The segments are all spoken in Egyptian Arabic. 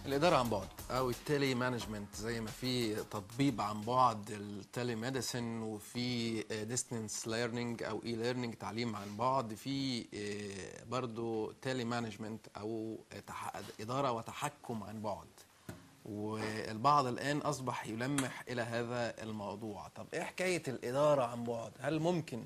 الاداره عن بعد او التيلي مانجمنت زي ما في تطبيب عن بعد التيلي ميديسن وفي ديستنس ليرنينج او اي ليرنينج تعليم عن بعد في آه، برضو تيلي مانجمنت او تح- اداره وتحكم عن بعد والبعض الان اصبح يلمح الى هذا الموضوع طب ايه حكايه الاداره عن بعد هل ممكن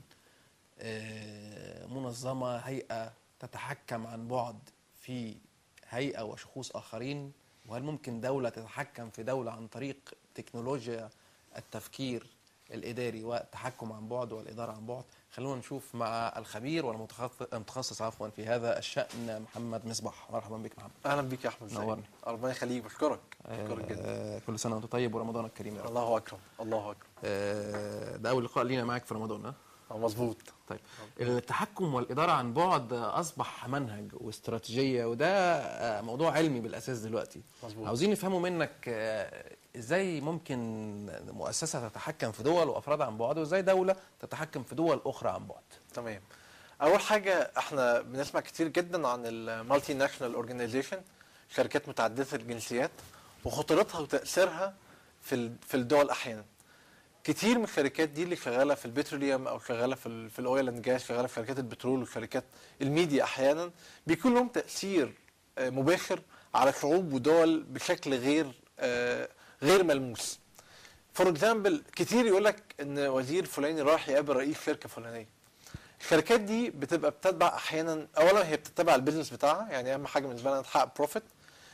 آه، منظمه هيئه تتحكم عن بعد في هيئه وشخوص اخرين وهل ممكن دوله تتحكم في دوله عن طريق تكنولوجيا التفكير الاداري والتحكم عن بعد والاداره عن بعد خلونا نشوف مع الخبير والمتخصص عفوا في هذا الشان محمد مصباح مرحبا بك محمد اهلا بيك يا احمد ازيك؟ نورني. ربنا يخليك بشكرك بشكرك جدا آه، كل سنه وانت طيب ورمضانك كريم يا رب الله اكرم الله اكرم آه، ده اول لقاء لينا معاك في رمضان ها آه، مظبوط طيب التحكم والإدارة عن بعد أصبح منهج واستراتيجية وده آه، موضوع علمي بالأساس دلوقتي مظبوط. عاوزين نفهمه منك آه، إزاي ممكن مؤسسة تتحكم في دول وأفراد عن بعد وإزاي دولة تتحكم في دول أخرى عن بعد تمام اول حاجه احنا بنسمع كتير جدا عن المالتي ناشونال اورجانيزيشن شركات متعدده الجنسيات وخطورتها وتاثيرها في ال- في الدول احيانا كتير من الشركات دي اللي شغاله في البتروليوم او شغاله في ال في الاويل اند جاز شغاله في شركات البترول وشركات الميديا احيانا بيكون لهم تاثير آه، مباشر على شعوب ودول بشكل غير آه، غير ملموس فور اكزامبل كتير يقول لك ان وزير فلاني راح يقابل رئيس شركه فلانيه الشركات دي بتبقى بتتبع احيانا اولا هي بتتبع البيزنس بتاعها يعني اهم حاجه بالنسبه لنا تحقق بروفيت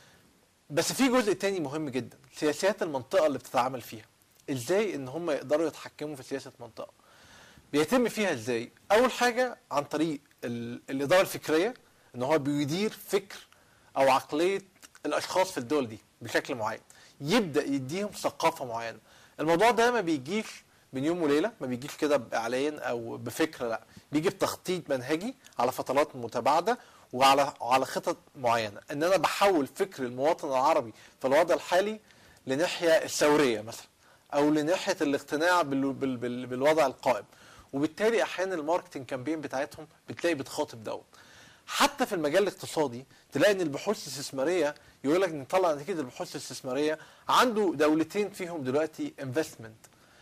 بس في جزء تاني مهم جدا سياسات المنطقه اللي بتتعامل فيها ازاي ان هم يقدروا يتحكموا في سياسه منطقه بيتم فيها ازاي اول حاجه عن طريق ال- الاداره الفكريه ان هو بيدير فكر او عقليه الاشخاص في الدول دي بشكل معين يبدا يديهم ثقافه معينه الموضوع ده ما بيجيش من يوم وليله ما بيجيش كده باعلان او بفكره لا بيجي بتخطيط منهجي على فترات متباعده وعلى على خطط معينه ان انا بحول فكر المواطن العربي في الوضع الحالي لناحيه الثوريه مثلا او لناحيه الاقتناع بال بال بال بالوضع القائم وبالتالي احيانا الماركتنج كامبين بتاعتهم بتلاقي بتخاطب دوت حتى في المجال الاقتصادي تلاقي ان البحوث الاستثماريه يقول لك ان طلع نتيجه البحوث الاستثماريه عنده دولتين فيهم دلوقتي انفستمنت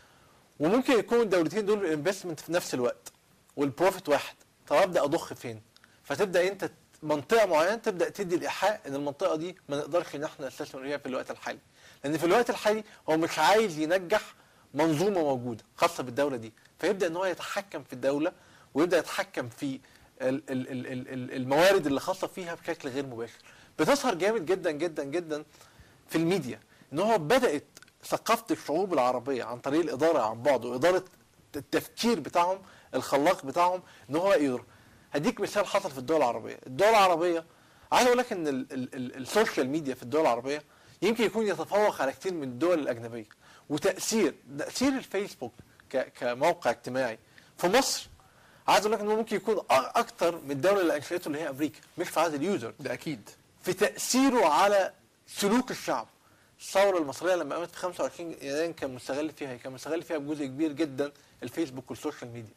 وممكن يكون الدولتين دول انفستمنت في نفس الوقت والبروفيت واحد طب ابدا اضخ فين فتبدا انت منطقه معينه تبدا تدي الايحاء ان المنطقه دي ما نقدرش ان احنا نستثمر فيها في الوقت الحالي لان في الوقت الحالي هو مش عايز ينجح منظومه موجوده خاصه بالدوله دي فيبدا ان هو يتحكم في الدوله ويبدا يتحكم في ال- ال- ال- ال- ال- الموارد اللي خاصه فيها بشكل غير مباشر بتظهر جامد جدا جدا جدا في الميديا ان هو بدات ثقافه الشعوب العربيه عن طريق الاداره عن بعد واداره التفكير بتاعهم الخلاق بتاعهم ان هو يقدر هديك مثال حصل في الدول العربيه الدول العربيه عايز اقول لك ان ال- ال- ال- السوشيال ميديا في الدول العربيه يمكن يكون يتفوق على كتير من الدول الاجنبيه وتاثير تاثير الفيسبوك ك- كموقع اجتماعي في مصر عايز اقول لك انه ممكن يكون أ- اكتر من الدوله اللي انشئته اللي هي امريكا مش في عدد اليوزر ده أكيد في تاثيره على سلوك الشعب الثوره المصريه لما قامت في 25 يناير كان مستغل فيها كان مستغل فيها بجزء كبير جدا الفيسبوك والسوشيال ميديا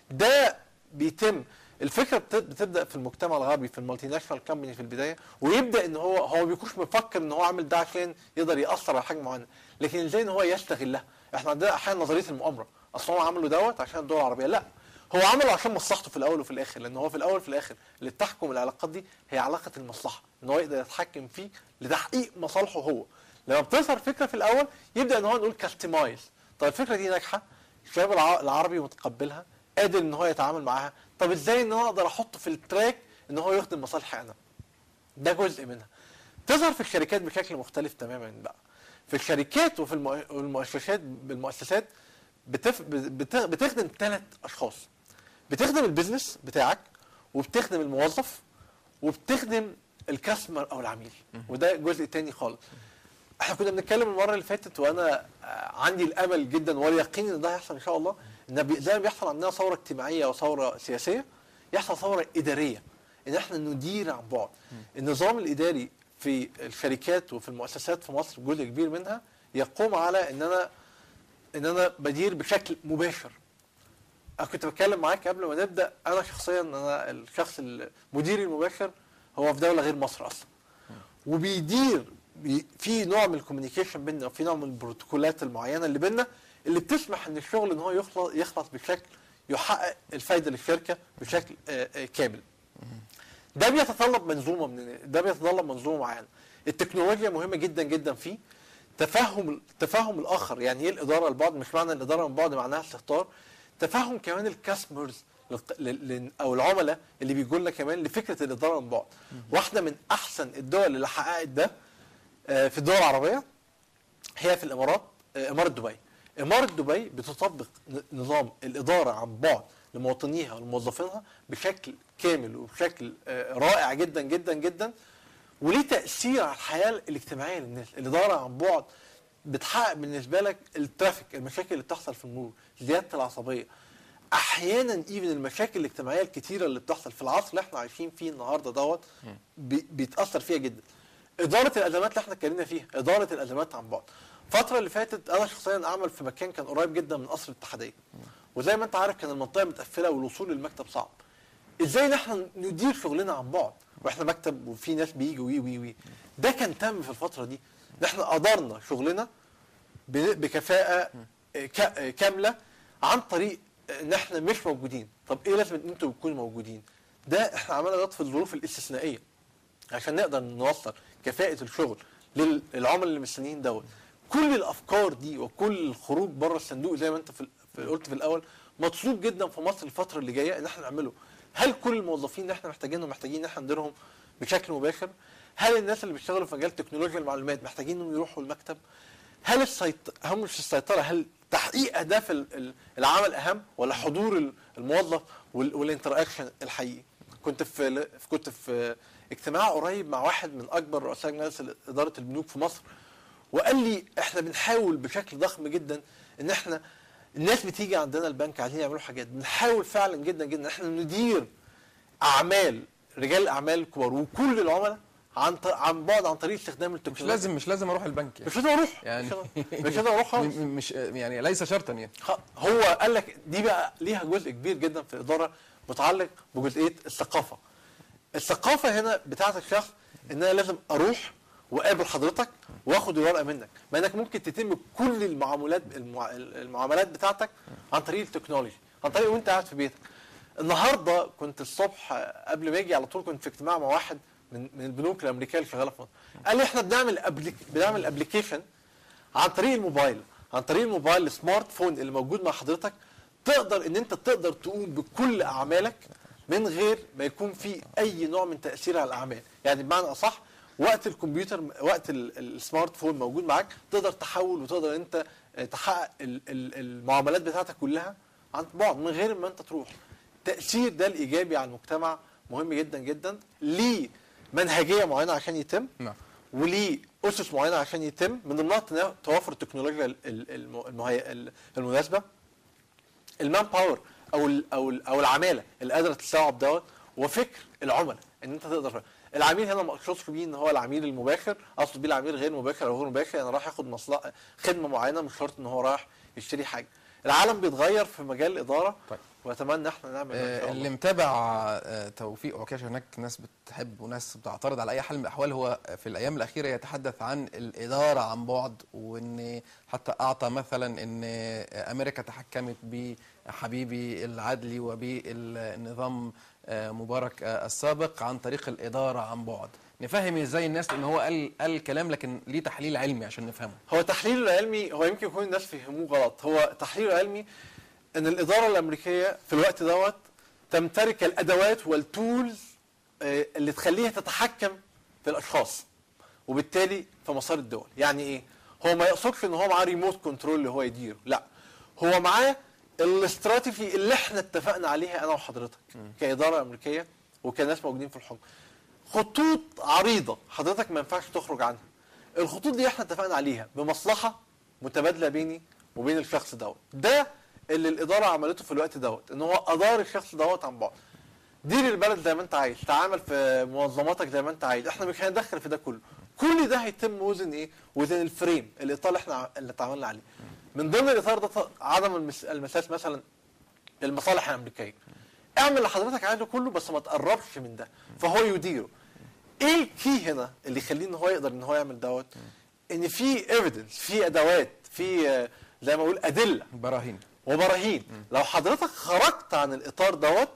ده بيتم الفكره بت- بتبدا في المجتمع الغربي في المالتي ناشونال كامباني في البدايه ويبدا ان هو هو ما بيكونش مفكر ان هو عامل ده عشان يقدر ياثر على حاجه معينه لكن ازاي ان هو يستغلها احنا عندنا احيانا نظريه المؤامره اصل هو عمله دوت عشان الدول العربيه لا هو عمله عشان مصلحته في الاول وفي الاخر لان هو في الاول وفي الاخر اللي بتحكم العلاقات دي هي علاقه المصلحه ان هو يقدر يتحكم فيه لتحقيق مصالحه هو لما بتظهر فكره في الاول يبدا ان هو نقول كاستمايز طب الفكره دي ناجحه الشباب الع- العربي متقبلها قادر ان هو يتعامل معاها طب ازاي ان انا اقدر احطه في التراك ان هو يخدم مصالحي انا ده جزء منها تظهر في الشركات بشكل مختلف تماما بقى في الشركات وفي المؤ- والمؤسسات بالمؤسسات بتف... بت... بتخدم ثلاث اشخاص بتخدم البيزنس بتاعك وبتخدم الموظف وبتخدم الكاستمر او العميل وده جزء تاني خالص احنا كنا بنتكلم المره اللي فاتت وانا آه، عندي الامل جدا واليقين ان ده هيحصل ان شاء الله ان بي- زي ما بيحصل عندنا ثوره اجتماعيه او ثوره سياسيه يحصل ثوره اداريه ان احنا ندير عن بعد النظام الاداري في الشركات وفي المؤسسات في مصر جزء كبير منها يقوم على ان انا ان انا بدير بشكل مباشر انا كنت بتكلم معاك قبل ما نبدا انا شخصيا انا الشخص المدير المباشر هو في دوله غير مصر اصلا وبيدير بي- في نوع من الكوميونيكيشن بيننا او في نوع من البروتوكولات المعينه اللي بيننا اللي بتسمح ان الشغل ان هو يخلص يخلص بشكل يحقق الفايده للشركه بشكل آه، آه، كامل. ده بيتطلب منظومه من ده بيتطلب منظومه معينه. التكنولوجيا مهمه جدا جدا فيه تفهم تفهم الاخر يعني ايه الاداره البعد مش معنى الاداره من بعد معناها استهتار تفهم كمان الكاستمرز او العملاء اللي بيجوا لنا كمان لفكره الاداره من بعد واحده من احسن الدول اللي حققت ده آه، في الدول العربيه هي في الامارات آه، اماره دبي اماره دبي بتطبق ن- نظام الاداره عن بعد لمواطنيها ولموظفينها بشكل كامل وبشكل آه، رائع جدا جدا جدا وليه تاثير على الحياه الاجتماعيه للناس الاداره عن بعد بتحقق بالنسبه لك الترافيك المشاكل اللي بتحصل في المرور زياده العصبيه احيانا ايفن المشاكل الاجتماعيه الكتيره اللي بتحصل في العصر اللي احنا عايشين فيه النهارده دوت بي- بيتاثر فيها جدا اداره الازمات اللي احنا اتكلمنا فيها اداره الازمات عن بعد الفتره اللي فاتت انا شخصيا اعمل في مكان كان قريب جدا من قصر الاتحاديه وزي ما انت عارف كان المنطقه متقفله والوصول للمكتب صعب ازاي ان احنا ندير شغلنا عن بعد واحنا مكتب وفي ناس بيجوا وي وي وي ده كان تم في الفتره دي ان احنا قدرنا شغلنا ب- بكفاءه ك- كامله عن طريق ان احنا مش موجودين طب ايه لازم ان انتوا تكونوا موجودين ده احنا عملنا ده في الظروف الاستثنائيه عشان نقدر نوصل كفاءه الشغل لل- للعملاء اللي مستنيين دوت كل الافكار دي وكل الخروج بره الصندوق زي ما انت في في- قلت في الاول مطلوب جدا في مصر الفتره اللي جايه ان احنا نعمله هل كل الموظفين اللي احنا محتاجينهم محتاجين ان احنا نديرهم بشكل مباشر هل الناس اللي بيشتغلوا في مجال تكنولوجيا المعلومات محتاجين انهم يروحوا المكتب هل السيط... هم مش السيطره هل تحقيق اهداف ال- ال- العمل اهم ولا حضور ال- الموظف وال- والانتراكشن الحقيقي كنت في كنت في اجتماع قريب مع واحد من اكبر رؤساء مجلس اداره البنوك في مصر وقال لي احنا بنحاول بشكل ضخم جدا ان احنا الناس بتيجي عندنا البنك عايزين يعملوا حاجات بنحاول فعلا جدا جدا ان احنا ندير اعمال رجال الاعمال الكبار وكل العملاء عن ط- عن بعد عن طريق استخدام مش التكنولوجيا لازم مش لازم اروح البنك يعني مش لازم اروح يعني مش لازم- مش لازم اروح خالص م- م- مش يعني ليس شرطا يعني خ- هو قال لك دي بقى ليها جزء كبير جدا في الاداره متعلق بجزئيه الثقافه. الثقافه هنا بتاعت الشخص ان انا لازم اروح واقابل حضرتك واخد الورقه منك، ما انك ممكن تتم كل المعاملات المع... المعاملات بتاعتك عن طريق التكنولوجي، عن طريق وانت قاعد في بيتك. النهارده كنت الصبح قبل ما اجي على طول كنت في اجتماع مع واحد من من البنوك الامريكيه اللي شغاله في مصر. قال لي احنا بنعمل أبليك... بنعمل ابلكيشن عن طريق الموبايل عن طريق الموبايل السمارت فون اللي موجود مع حضرتك تقدر ان انت تقدر تقوم بكل اعمالك من غير ما يكون في اي نوع من تاثير على الاعمال يعني بمعنى اصح وقت الكمبيوتر وقت ال- السمارت فون موجود معاك تقدر تحول وتقدر انت تحقق ال- ال- المعاملات بتاعتك كلها عن بعد من غير ما انت تروح التاثير ده الايجابي على المجتمع مهم جدا جدا ليه منهجيه معينه عشان يتم نعم وليه اسس معينه عشان يتم من ضمنها تنا- توافر التكنولوجيا ال- ال- الم- المهي- ال- المناسبه المان باور او ال او ال او العماله اللي قادره تستوعب دوت وفكر العملاء ان انت تقدر العميل هنا ما اقصدش بيه ان هو العميل المباشر اقصد بيه العميل غير مباشر او غير مباشر يعني راح ياخد مصلحه خدمه معينه مش شرط ان هو رايح يشتري حاجه العالم بيتغير في مجال الاداره طيب. واتمنى احنا نعمل ده ان آه، شاء اللي الله متابع آه، توفيق عكاش هناك ناس بتحب وناس بتعترض على اي حال من الاحوال هو في الايام الاخيره يتحدث عن الاداره عن بعد وان حتى اعطى مثلا ان امريكا تحكمت بحبيبي العدلي وبالنظام آه، مبارك آه، السابق عن طريق الاداره عن بعد نفهم ازاي الناس ان هو قال قال كلام لكن ليه تحليل علمي عشان نفهمه هو تحليل العلمي هو يمكن يكون الناس فهموه غلط هو تحليل علمي ان الاداره الامريكيه في الوقت دوت تمتلك الادوات والتولز آه، اللي تخليها تتحكم في الاشخاص وبالتالي في مسار الدول يعني ايه هو ما يقصدش ان هو معاه ريموت كنترول اللي هو يديره لا هو معاه الاستراتيجي اللي احنا اتفقنا عليها انا وحضرتك كاداره امريكيه وكناس موجودين في الحكم خطوط عريضه حضرتك ما ينفعش تخرج عنها الخطوط دي احنا اتفقنا عليها بمصلحه متبادله بيني وبين الشخص دوت ده اللي الاداره عملته في الوقت دوت ان هو ادار الشخص دوت عن بعد دير البلد زي ما انت عايز تعامل في منظماتك زي ما انت عايز احنا مش هندخل في ده كله كل ده هيتم وزن ايه وزن الفريم الاطار اللي احنا ع- اللي اتعاملنا عليه من ضمن الاطار ده ط- عدم المس- المساس مثلا المصالح الامريكيه اعمل اللي حضرتك عايزه كله بس ما تقربش من ده فهو يديره ايه الكي هنا اللي يخليه ان هو يقدر ان هو يعمل دوت ان في ايفيدنس في ادوات في آه، زي ما اقول ادله براهين وبراهين لو حضرتك خرجت عن الاطار دوت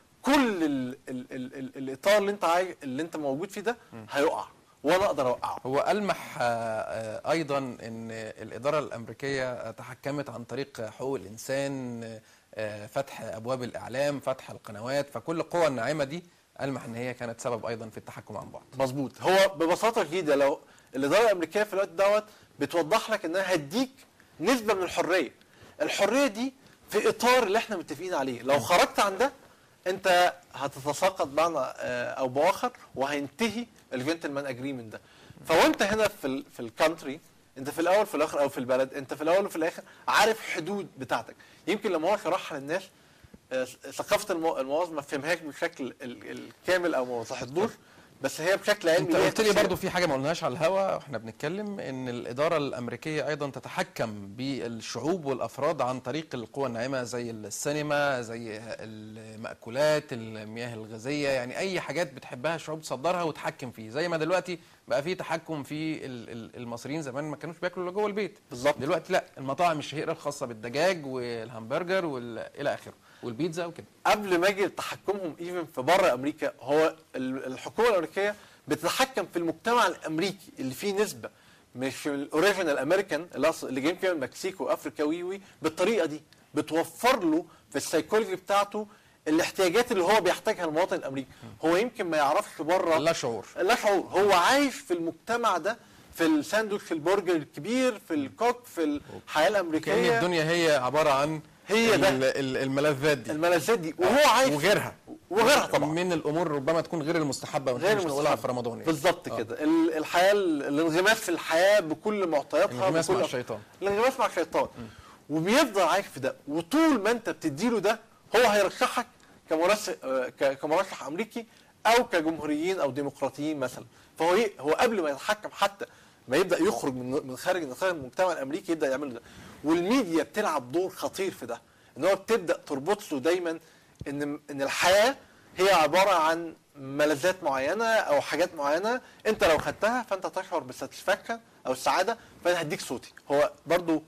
كل ال ال ال ال الاطار اللي انت عاي... اللي انت موجود فيه ده هيقع وانا اقدر اوقعه هو ألمح آه، آه، أيضا أن الإدارة الأمريكية تحكمت عن طريق حقوق الإنسان آه، فتح أبواب الإعلام فتح القنوات فكل القوى الناعمة دي ألمح أن هي كانت سبب أيضا في التحكم عن بعد مظبوط هو ببساطه شديده لو الاداره الامريكيه في الوقت دوت بتوضح لك انها هتديك نسبه من الحريه الحريه دي في اطار اللي احنا متفقين عليه لو خرجت عن ده انت هتتساقط بمعنى آه، او باخر وهينتهي الجنتلمان اجريمنت ده فوانت هنا في ال في الكانتري انت في الاول في الاخر او في البلد انت في الاول وفي الاخر عارف حدود بتاعتك يمكن لما هو شرحها للناس آه، ثقافه المو- المواطن ما فهمهاش بشكل ال- الكامل او ما وضحتلوش بس هي بشكل علمي انت ليها قلت لي تأثير. برضو في حاجه ما قلناهاش على الهوا واحنا بنتكلم ان الاداره الامريكيه ايضا تتحكم بالشعوب والافراد عن طريق القوى الناعمه زي السينما زي المأكولات المياه الغازيه يعني اي حاجات بتحبها الشعوب تصدرها وتحكم فيه زي ما دلوقتي بقى في تحكم في ال- ال- المصريين زمان ما كانوش بياكلوا الا جوه البيت بالظبط. دلوقتي لا المطاعم الشهيره الخاصه بالدجاج والهمبرجر والى اخره والبيتزا وكده قبل ما اجي تحكمهم ايفن في بره امريكا هو ال- الحكومه الامريكيه بتتحكم في المجتمع الامريكي اللي فيه نسبه مش الاوريجينال امريكان اللي أص- اللي جايين فيها من المكسيك وافريكا وي وي بالطريقه دي بتوفر له في السيكولوجي بتاعته الاحتياجات اللي هو بيحتاجها المواطن الامريكي هو يمكن ما يعرفش بره لا شعور لا شعور هو عايش في المجتمع ده في الساندوتش في البرجر الكبير في الكوك في الحياه كأن الامريكيه الدنيا هي عباره عن هي ده. ال- ال- الملذات دي الملذات دي وهو عايش وغيرها وغيرها طبعا من الامور ربما تكون غير المستحبه غير مش نقولها المستحب. في رمضان يعني. بالظبط آه. كده ال- الحياه ال- الانغماس في الحياه بكل معطياتها الانغماس بكل مع الشيطان. الانغماس مع الشيطان وبيفضل عايش في ده وطول ما انت بتديله ده هو هيرشحك كمرشح آه، ك- كمرشح امريكي او كجمهوريين او ديمقراطيين مثلا فهو ايه هو قبل ما يتحكم حتى ما يبدا يخرج من من خارج نطاق المجتمع الامريكي يبدا يعمل ده والميديا بتلعب دور خطير في ده ان هو بتبدا تربط له دايما ان ان الحياه هي عباره عن ملذات معينه او حاجات معينه انت لو خدتها فانت تشعر بالساتسفاكشن او السعاده فانا هديك صوتي هو برضو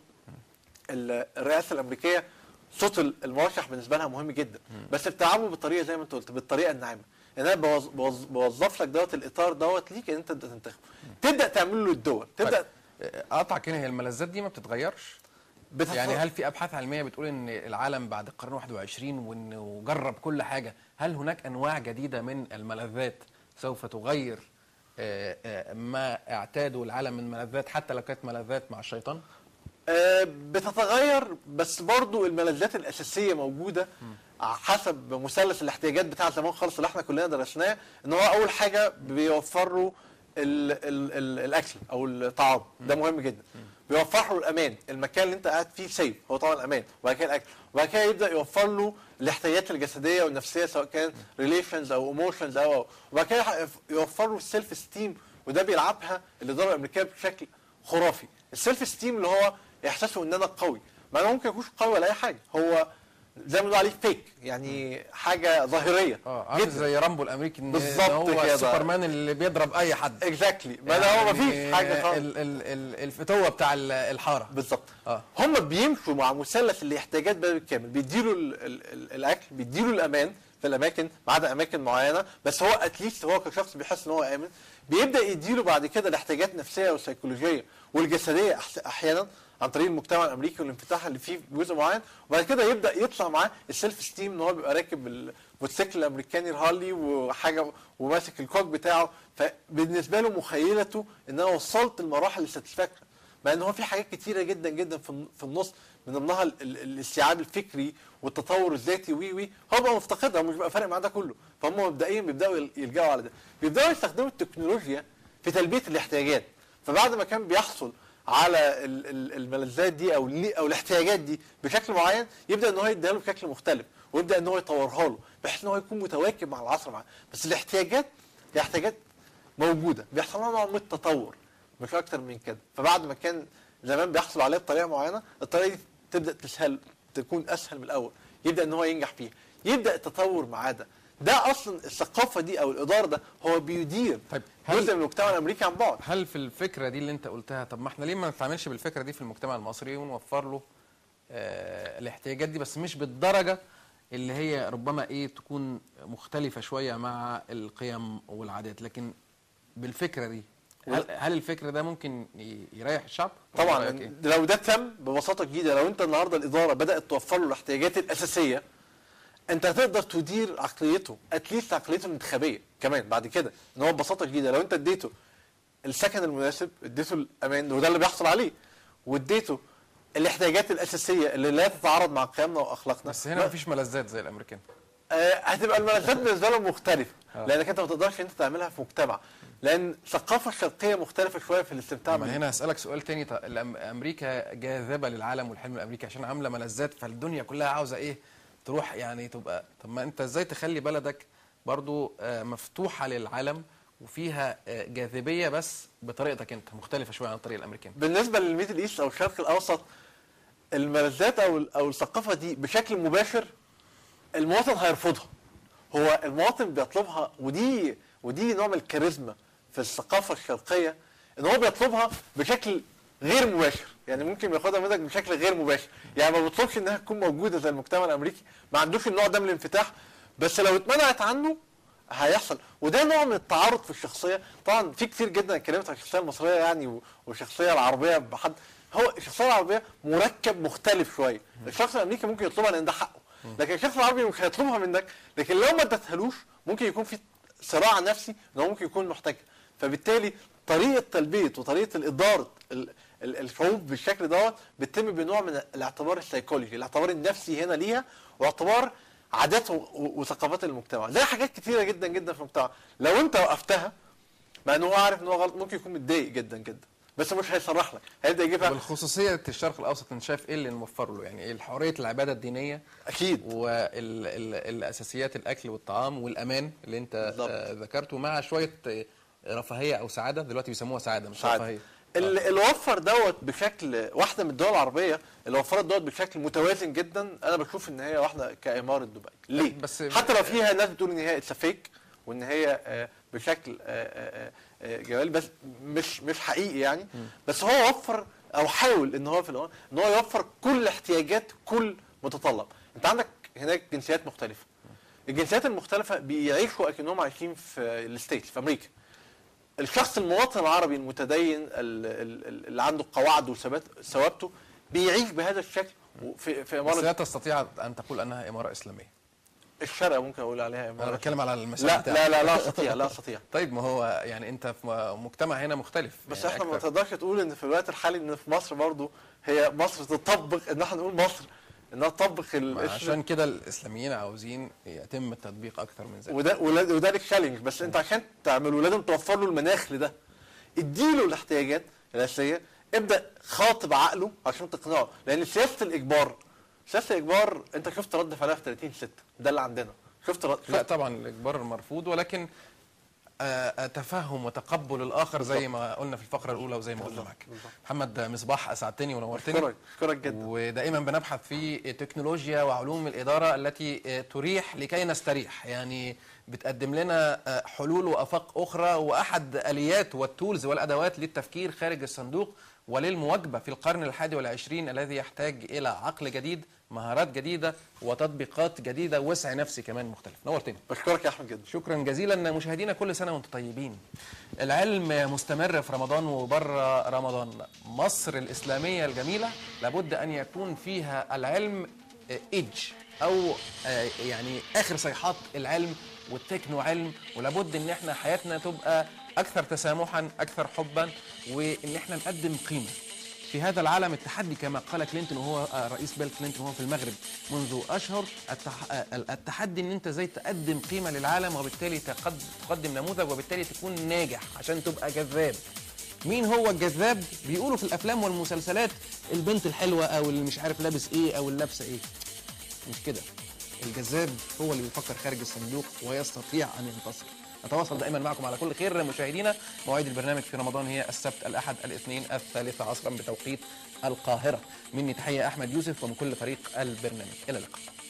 ال- الرئاسه الامريكيه صوت ال- المرشح بالنسبه لها مهم جدا بس بتلعبه بالطريقه زي ما انت قلت بالطريقه الناعمه ان انا بوظ- بوظ- بوظف لك دوت الاطار دوت ليك ان انت تبدا تنتخب تبدا تعمل له الدول تبدا طيب، آه، اقطعك هنا هي الملذات دي ما بتتغيرش بتتف- يعني هل في ابحاث علميه بتقول ان العالم بعد القرن 21 وانه جرب كل حاجه هل هناك انواع جديده من الملذات سوف تغير آه، آه، ما اعتاده العالم من ملذات حتى لو كانت ملذات مع الشيطان آه، بتتغير بس برضو الملذات الاساسيه موجوده حسب مثلث الاحتياجات بتاع زمان خالص اللي احنا كلنا درسناه ان هو اول حاجه بيوفر له ال ال ال الاكل او الطعام ده مهم جدا بيوفر له الامان المكان اللي انت قاعد فيه سيف هو طبعا الامان وبعد كده الاكل وبعد كده يبدا يوفر له الاحتياجات الجسديه والنفسيه سواء كان ريليشنز او ايموشنز او أو. وبعد كده يوفر له السيلف ستيم وده بيلعبها الاداره الامريكيه بشكل خرافي السيلف ستيم اللي هو احساسه ان انا قوي ما انا ممكن اكونش قوي ولا اي حاجه هو زي ما بنقول عليه فيك يعني حاجه ظاهريه اه عامل زي رامبو الامريكي إن بالظبط هو كده. السوبرمان اللي بيضرب اي حد اكزاكتلي ما ده هو يعني مفيش حاجه خالص ال- ال- ال- الفتوه بتاع ال- الحاره بالظبط اه هم بيمشوا مع مثلث الاحتياجات بقى بالكامل بيديله ال ال ال الاكل بيديله الامان في الاماكن ما عدا اماكن معينه بس هو اتليست هو كشخص بيحس ان هو امن بيبدا يديله بعد كده الاحتياجات النفسيه والسيكولوجيه والجسديه أحس- احيانا عن طريق المجتمع الامريكي والانفتاح اللي فيه جزء معين وبعد كده يبدا يطلع معاه السيلف ستيم ان هو بيبقى راكب الموتوسيكل الامريكاني الهارلي وحاجه وماسك الكوك بتاعه فبالنسبه له مخيلته ان انا وصلت لمراحل الساتسفاكشن مع ان هو في حاجات كتيره جدا جدا في الن- في النص من ضمنها ال- ال- الاستيعاب الفكري والتطور الذاتي وي وي هو بقى مفتقدها ومش بقى فارق معاه ده كله فهم مبدئيا بيبداوا يل- يلجأوا على ده بيبداوا يستخدموا التكنولوجيا في تلبيه الاحتياجات فبعد ما كان بيحصل على ال- ال- الملذات دي او اللي- او الاحتياجات دي بشكل معين يبدا ان هو يديها له بشكل مختلف ويبدا ان هو يطورها له بحيث ان هو يكون متواكب مع العصر معاه بس الاحتياجات هي احتياجات موجوده بيحصل لها نوع من التطور مش اكتر من كده فبعد ما كان زمان بيحصل عليها بطريقه معينه الطريقه دي تبدا تسهل تكون اسهل من الاول يبدا ان هو ينجح فيها يبدا التطور معاه ده ده اصلا الثقافه دي او الاداره ده هو بيدير طيب هل جزء من المجتمع الامريكي عن بعد هل في الفكره دي اللي انت قلتها طب ما احنا ليه ما نتعاملش بالفكره دي في المجتمع المصري ونوفر له آه الاحتياجات دي بس مش بالدرجه اللي هي ربما ايه تكون مختلفه شويه مع القيم والعادات لكن بالفكره دي هل, هل الفكر ده ممكن ي- يريح الشعب؟ ولا طبعا رأيك إيه؟ لو ده تم ببساطه جديده لو انت النهارده الاداره بدات توفر له الاحتياجات الاساسيه انت هتقدر تدير عقليته اتليست عقليته الانتخابيه كمان بعد كده ان هو ببساطه جديده لو انت اديته السكن المناسب اديته الامان وده اللي بيحصل عليه واديته الاحتياجات الاساسيه اللي لا تتعارض مع قيمنا واخلاقنا بس هنا مفيش ملذات زي الامريكان آه، هتبقى الملذات بالنسبه لهم مختلفه آه. لانك انت ما تقدرش انت تعملها في مجتمع لان الثقافه الشرقيه مختلفه شويه في الاستمتاع ما بال- هنا هسألك سؤال تاني طب الأم- أمريكا جاذبة للعالم والحلم الأمريكي عشان عاملة ملذات فالدنيا كلها عاوزة إيه تروح يعني تبقى طب ما أنت إزاي تخلي بلدك برضو آه، مفتوحة للعالم وفيها آه، جاذبية بس بطريقتك أنت مختلفة شوية عن الطريقة الأمريكان بالنسبه للميدل ايست او الشرق الاوسط الملذات او او الثقافه دي بشكل مباشر المواطن هيرفضها هو المواطن بيطلبها ودي ودي نوع من الكاريزما في الثقافه الشرقيه ان هو بيطلبها بشكل غير مباشر يعني ممكن ياخدها منك بشكل غير مباشر يعني ما بيطلبش انها تكون موجوده زي المجتمع الامريكي ما عندوش النوع ده من الانفتاح بس لو اتمنعت عنه هيحصل وده نوع من التعارض في الشخصيه طبعا في كتير جدا اتكلمت عن الشخصيه المصريه يعني و- والشخصيه العربيه بحد هو الشخصيه العربيه مركب مختلف شويه الشخص الامريكي ممكن يطلبها لان ده حقه لكن الشخص العربي مش هيطلبها منك لكن لو ما ادتهالوش ممكن يكون في صراع نفسي ان هو ممكن يكون محتاجها فبالتالي طريقه تلبيه وطريقه الاداره ال- ال- الشعوب بالشكل دوت بتتم بنوع من الاعتبار السيكولوجي الاعتبار النفسي هنا ليها واعتبار عادات و- و- وثقافات المجتمع زي حاجات كتيره جدا جدا في المجتمع لو انت وقفتها مع ان هو عارف ان هو غلط ممكن يكون متضايق جدا جدا بس مش هيصرح لك هيبدا يجيبها بالخصوصية الشرق الأوسط أنت شايف إيه اللي نوفر له يعني إيه حرية العبادة الدينية اكيد والأساسيات الأكل والطعام والأمان اللي أنت بالظبط. آه، ذكرته مع شوية آه، رفاهية أو سعادة دلوقتي بيسموها سعادة مش سعادة. رفاهية اللي اللي وفر دوت بشكل واحده من الدول العربيه اللي وفرت دوت بشكل متوازن جدا انا بشوف ان هي واحده كاماره دبي ليه بس- حتى لو فيها ناس بتقول ان هي اتس فيك وان هي آه، بشكل آه، آه، آه، جوال بس مش مش حقيقي يعني بس هو وفر او حاول ان هو في الاول ان هو يوفر كل احتياجات كل متطلب انت عندك هناك جنسيات مختلفه الجنسيات المختلفه بيعيشوا اكنهم عايشين في الستيتس في امريكا الشخص المواطن العربي المتدين ال- ال- ال- اللي عنده قواعده وثبات- ثوابته بيعيش بهذا الشكل في في بس لا اماره تستطيع أن تقول أنها إمارة إسلامية الشرق ممكن اقول عليها أنا اماره بتكلم على المسائل لا بتاعتك. لا لا لا استطيع لا استطيع طيب ما هو يعني انت في م- مجتمع هنا مختلف بس يعني احنا ما أكتر. تقدرش تقول ان في الوقت الحالي ان في مصر برضو هي مصر تطبق ان احنا نقول مصر انها تطبق ما ال- عشان كده الاسلاميين عاوزين يتم التطبيق اكثر من ذلك وده وده وده التشالنج بس انت عشان تعمله لازم توفر له المناخ لده اديله الاحتياجات الاساسيه ابدا خاطب عقله عشان تقنعه لان سياسه الاجبار سياسه الاجبار انت شفت رد فعلها في 30 6 ده اللي عندنا شفت رد لا طبعا الاجبار مرفوض ولكن آه، آه، تفهم وتقبل الاخر زي بالظبط. ما قلنا في الفقره الاولى وزي ما قلنا بالظبط، معاك بالظبط. محمد مصباح اسعدتني ونورتني اشكرك اشكرك جدا ودائما بنبحث في تكنولوجيا وعلوم الإدارة التي آه، تريح لكي نستريح يعني بتقدم لنا آه، حلول وآفاق أخرى وأحد آليات والتولز والأدوات للتفكير خارج الصندوق وللمواكبة في القرن الحادي والعشرين الذي يحتاج إلى عقل جديد مهارات جديدة وتطبيقات جديدة وسع نفسي كمان مختلف نورتني بشكرك يا احمد جدا شكرا جزيلا مشاهدينا كل سنه وانتم طيبين العلم مستمر في رمضان وبره رمضان مصر الاسلاميه الجميله لابد ان يكون فيها العلم ايدج او آه، يعني اخر صيحات العلم والتكنو علم ولابد ان احنا حياتنا تبقى اكثر تسامحا اكثر حبا وان احنا نقدم قيمه في هذا العالم التحدي كما قال كلينتون وهو آه، رئيس بيل كلينتون وهو في المغرب منذ اشهر التح... آه، التحدي ان انت ازاي تقدم قيمه للعالم وبالتالي تقد... تقدم نموذج وبالتالي تكون ناجح عشان تبقى جذاب مين هو الجذاب بيقولوا في الافلام والمسلسلات البنت الحلوه او اللي مش عارف لابس ايه او اللي لابسه ايه مش كده الجذاب هو اللي بيفكر خارج الصندوق ويستطيع ان ينتصر نتواصل دائما معكم على كل خير مشاهدينا مواعيد البرنامج في رمضان هي السبت الاحد الاثنين الثالثة عصرا بتوقيت القاهره مني تحيه احمد يوسف ومن كل فريق البرنامج الى اللقاء